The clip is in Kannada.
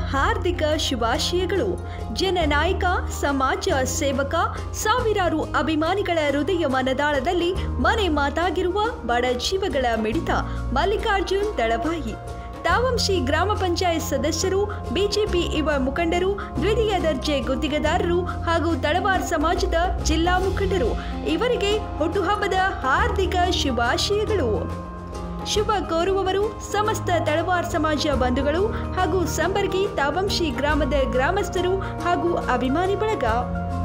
ಹಾರ್ದಿಕ ಶುಭಾಶಯಗಳು ಜನನಾಯಕ ಸಮಾಜ ಸೇವಕ ಸಾವಿರಾರು ಅಭಿಮಾನಿಗಳ ಹೃದಯ ಮನದಾಳದಲ್ಲಿ ಮನೆ ಮಾತಾಗಿರುವ ಬಡ ಜೀವಗಳ ಮಿಡಿತ ಮಲ್ಲಿಕಾರ್ಜುನ್ ದಳವಾಯಿ ತಾವಂಶಿ ಗ್ರಾಮ ಪಂಚಾಯತ್ ಸದಸ್ಯರು ಬಿಜೆಪಿ ಯುವ ಮುಖಂಡರು ದ್ವಿತೀಯ ದರ್ಜೆ ಗುತ್ತಿಗೆದಾರರು ಹಾಗೂ ತಳವಾರ್ ಸಮಾಜದ ಜಿಲ್ಲಾ ಮುಖಂಡರು ಇವರಿಗೆ ಹುಟ್ಟುಹಬ್ಬದ ಹಾರ್ದಿಕ ಶುಭಾಶಯಗಳು ಶುಭ ಕೋರುವವರು ಸಮಸ್ತ ತಳವಾರ್ ಸಮಾಜ ಬಂಧುಗಳು ಹಾಗೂ ಸಂಬರ್ಗಿ ತಾವಂಶಿ ಗ್ರಾಮದ ಗ್ರಾಮಸ್ಥರು ಹಾಗೂ ಅಭಿಮಾನಿ ಬಳಗ